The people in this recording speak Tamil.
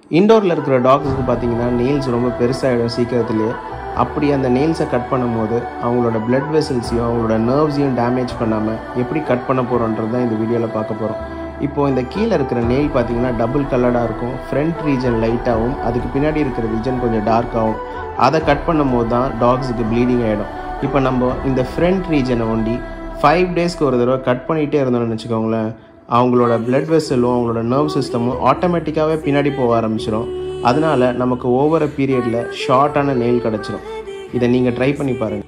இண்டோரில் இருக்கிற டாக்ஸுக்கு பார்த்தீங்கன்னா நெயில்ஸ் ரொம்ப பெருசாகிடும் சீக்கிரத்துலேயே அப்படி அந்த நெயில்ஸை கட் பண்ணும்போது அவங்களோட பிளட் வெசல்ஸையும் அவங்களோட நர்வ்ஸையும் டேமேஜ் பண்ணாமல் எப்படி கட் பண்ண போகிறோன்றது தான் இந்த வீடியோவில் பார்க்க போகிறோம் இப்போது இந்த கீழே இருக்கிற நெயில் பார்த்தீங்கன்னா டபுள் கலர்டாக இருக்கும் ஃப்ரண்ட் ரீஜன் லைட்டாகவும் அதுக்கு பின்னாடி இருக்கிற ரீஜன் கொஞ்சம் டார்க்காகவும் அதை கட் பண்ணும்போது தான் டாக்ஸுக்கு ப்ளீடிங் ஆகிடும் இப்போ நம்ம இந்த ஃப்ரண்ட் ரீஜனை ஒண்டி ஃபைவ் டேஸ்க்கு ஒரு தடவை கட் பண்ணிகிட்டே இருந்தோம்னு வச்சுக்கோங்களேன் அவங்களோட பிளட் வெசலும் அவங்களோட நர்வ் சிஸ்டமும் ஆட்டோமேட்டிக்காகவே பின்னாடி போக ஆரம்பிச்சிடும் அதனால நமக்கு ஓவர பீரியடில் ஷார்ட்டான நெயில் கிடச்சிரும் இதை நீங்கள் ட்ரை பண்ணி பாருங்கள்